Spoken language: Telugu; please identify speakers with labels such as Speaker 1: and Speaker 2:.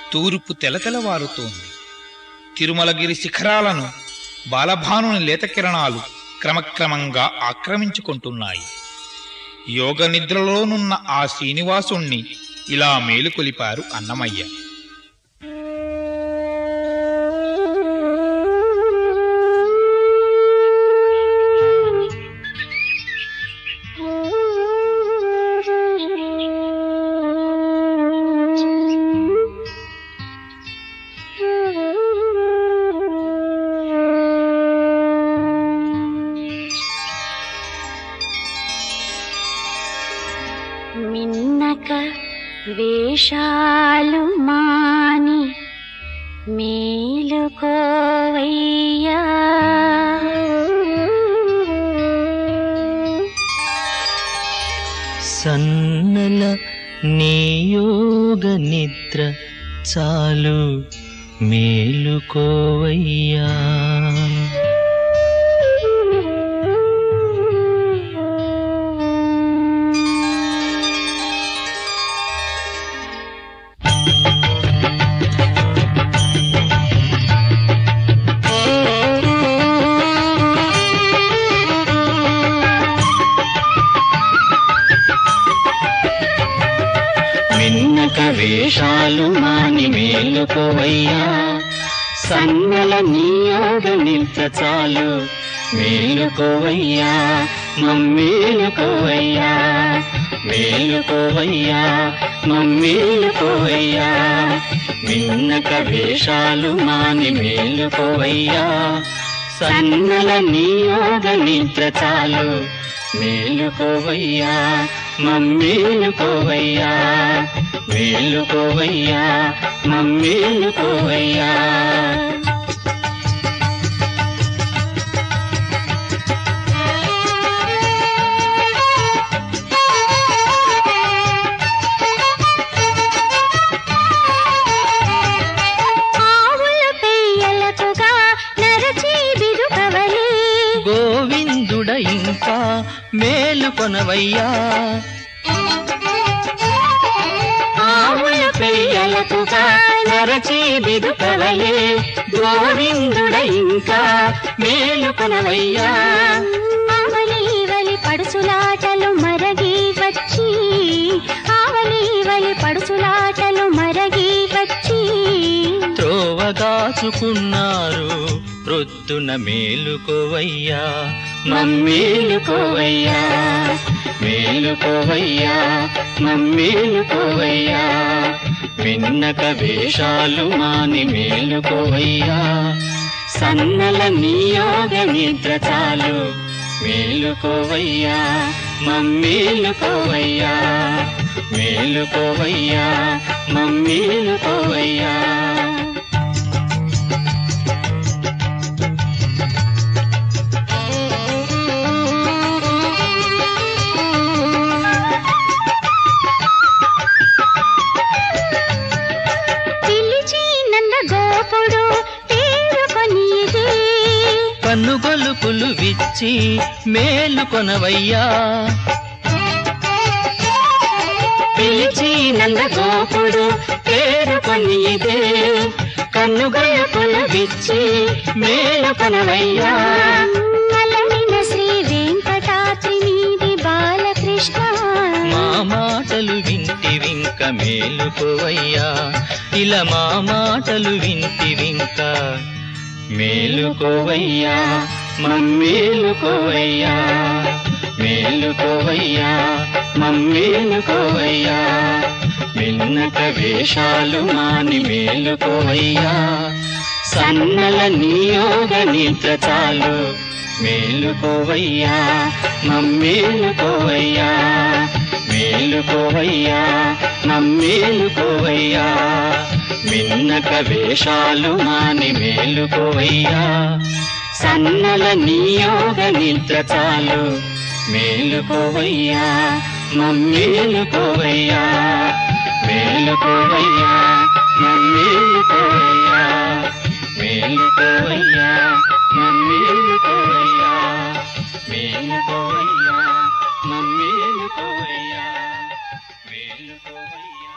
Speaker 1: తూర్పు తెలతెలవారుతోంది తిరుమలగిరి శిఖరాలను బాలభానుని లేత కిరణాలు క్రమక్రమంగా ఆక్రమించుకుంటున్నాయి యోగ నిద్రలోనున్న ఆ శ్రీనివాసుణ్ణి ఇలా మేలుకొలిపారు అన్నమయ్య
Speaker 2: మిన్నక వేషాలు మాని మేలుకోవయ్యా
Speaker 3: సన్నల నియోగ నిద్ర చాలు మేలుకోవయ్యా మిన్నక వేషాలు మాని మేలుకోవయ్యా సన్నల నియోగ నిద్ర చాలు మేలుకోవయ్యా మమ్మేలుకోవయ్యా మేలుకోవయ్యా మమ్మేలుకోవయ్యా మిన్నక వేషాలు మాని మేలుకోవయ్యా సన్నల నియోగ నిద్ర చాలు మేలుకోవయ్యా మమ్మేలుకోవయ్యా మేలుకోవయ్యా మమ్మేలుకోవయ్యా
Speaker 2: ఆవుల పెయ్యలకుగా నరచి బిదుకవలి
Speaker 3: గోవిందుడ ఇంకా మేలుకొనవయ్యా
Speaker 2: ఆవుల పెయ్యలకుగా
Speaker 3: నరచి బిదుకవలే గోవిందుడ ఇంకా మేలుకొనవయ్యా
Speaker 2: ఆవలీవలి పడుసులాటలు మరగి వచ్చి ఆవలీవలి పడుసులాటలు మరగి వచ్చి
Speaker 3: త్రోవగాచుకున్నారు ప్రొద్దున మేలుకోవయ్యా మమ్మేలుకోవయ్యా మేలుకోవయ్యా మమ్మేలుకోవయ్యా విన్నక వేషాలు మాని మేలుకోవయ్యా సన్నల నియోగ నిద్ర చాలు మేలుకోవయ్యా మమ్మేలుకోవయ్యా మేలుకోవయ్యా మమ్మేలుకోవయ్యా
Speaker 2: పిలిచి నంద గోపుడు తేరుకొని ఇదే
Speaker 3: కన్నుగొలుపులు విచ్చి మేలుకొనవయ్యా పిలిచి నంద గోపుడు పేరుకొని ఇదే కన్నుగొలుపులు విచ్చి మేలుకొనవయ్యా
Speaker 2: అలమిన శ్రీ వెంకటాద్రి మీది బాలకృష్ణ
Speaker 3: మా మాటలు వింటి వింక మేలుకోవయ్యా ఇలా మా మాటలు వింటి వింక మేలుకోవయ్యా మమ్మేలుకోవయ్యా మేలుకోవయ్యా మమ్మేలుకోవయ్యా మిన్నక వేషాలు మాని మేలుకోవయ్యా సన్నల నియోగ నిద్ర చాలు మేలుకోవయ్యా మమ్మేలుకోవయ్యా మేలుకోవయ్యా మమ్మేలుకోవయ్యా మిన్నక వేషాలు మాని మేలుకోవయ్యా సన్నల నియోగ నిద్ర చాలు మేలుకోవయ్యా మమ్మేలుకోవయ్యా మేలుకోవయ్యా మమ్మేలుకోవయ్యా మేలుకోవయ్యా మమ్మేలుకోవయ్యా మేలుకోవయ్యా మమ్మేలుకోవయ్యా మేలుకోవయ్యా